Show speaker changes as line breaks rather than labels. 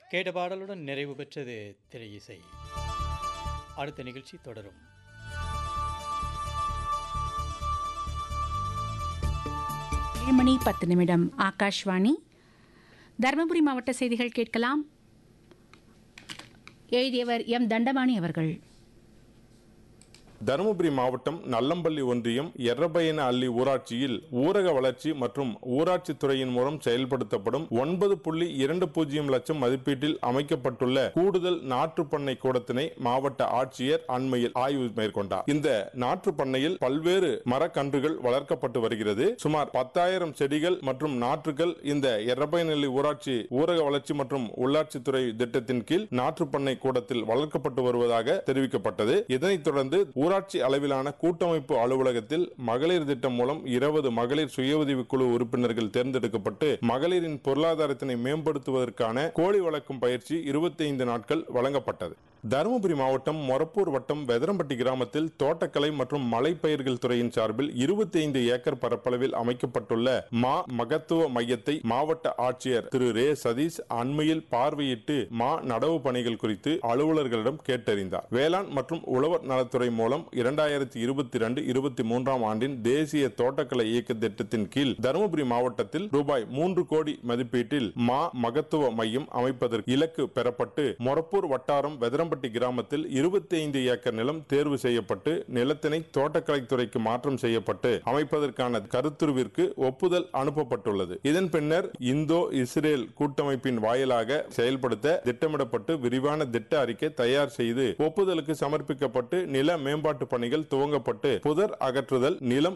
கேட்ட பாடலுடன் நிறைவு பெற்றது திரை இசை அடுத்த நிகழ்ச்சி தொடரும்
ஏழு மணி பத்து நிமிடம் ஆகாஷ்வாணி தருமபுரி மாவட்ட செய்திகள் கேட்கலாம் எழுதியவர் எம் தண்டபாணி அவர்கள்
தருமபுரி மாவட்டம் நல்லம்பள்ளி ஒன்றியம் எர்ரபயன அள்ளி ஊராட்சியில் ஊரக வளர்ச்சி மற்றும் ஊராட்சி துறையின் மூலம் செயல்படுத்தப்படும் ஒன்பது புள்ளி இரண்டு பூஜ்ஜியம் லட்சம் மதிப்பீட்டில் அமைக்கப்பட்டுள்ள கூடுதல் நாற்று பண்ணை கூடத்தினை மாவட்ட ஆட்சியர் அண்மையில் ஆய்வு மேற்கொண்டார் இந்த நாற்று பண்ணையில் பல்வேறு மரக்கன்றுகள் வளர்க்கப்பட்டு வருகிறது சுமார் பத்தாயிரம் செடிகள் மற்றும் நாற்றுகள் இந்த எர்ரபயனல்லி ஊராட்சி ஊரக வளர்ச்சி மற்றும் உள்ளாட்சித்துறை திட்டத்தின் கீழ் நாற்று பண்ணை கூடத்தில் வளர்க்கப்பட்டு வருவதாக தெரிவிக்கப்பட்டது இதனைத் தொடர்ந்து ஊராட்சி அளவிலான கூட்டமைப்பு அலுவலகத்தில் மகளிர் திட்டம் மூலம் இருபது மகளிர் சுய உதவிக் குழு உறுப்பினர்கள் தேர்ந்தெடுக்கப்பட்டு மகளிரின் பொருளாதாரத்தினை மேம்படுத்துவதற்கான கோழி வளர்க்கும் பயிற்சி 25 நாட்கள் வழங்கப்பட்டது தருமபுரி மாவட்டம் மொரப்பூர் வட்டம் வெதரம்பட்டி கிராமத்தில் தோட்டக்கலை மற்றும் மலைப்பயிர்கள் துறையின் சார்பில் 25 ஏக்கர் பரப்பளவில் அமைக்கப்பட்டுள்ள மா மகத்துவ மையத்தை மாவட்ட ஆட்சியர் திரு ரே சதீஷ் அண்மையில் பார்வையிட்டு மா நடவு பணிகள் குறித்து அலுவலர்களிடம் கேட்டறிந்தார் வேளாண் மற்றும் உழவர் நலத்துறை மூலம் இரண்டாயிரத்தி இருபத்தி ரெண்டு இருபத்தி மூன்றாம் ஆண்டின் தேசிய தோட்டக்கலை இயக்க திட்டத்தின் கீழ் தருமபுரி மாவட்டத்தில் ரூபாய் மூன்று கோடி மதிப்பீட்டில் மா மகத்துவ மையம் அமைப்பதற்கு இலக்கு பெறப்பட்டு மொரப்பூர் வட்டாரம் வெதரம்பட்டி கிராமத்தில் 25 ஏக்கர் நிலம் தேர்வு செய்யப்பட்டு நிலத்தினை தோட்டக்கலைத்துறைக்கு மாற்றம் செய்யப்பட்டு அமைப்பதற்கான கருத்துருவிற்கு ஒப்புதல் அனுப்பப்பட்டுள்ளது இதன் பின்னர் இந்தோ இஸ்ரேல் கூட்டமைப்பின் வாயிலாக செயல்படுத்த திட்டமிடப்பட்டு விரிவான திட்ட அறிக்கை தயார் செய்து ஒப்புதலுக்கு சமர்ப்பிக்கப்பட்டு நில மேம்பாட்டு பணிகள் துவங்கப்பட்டு புதர் அகற்றுதல் நிலம்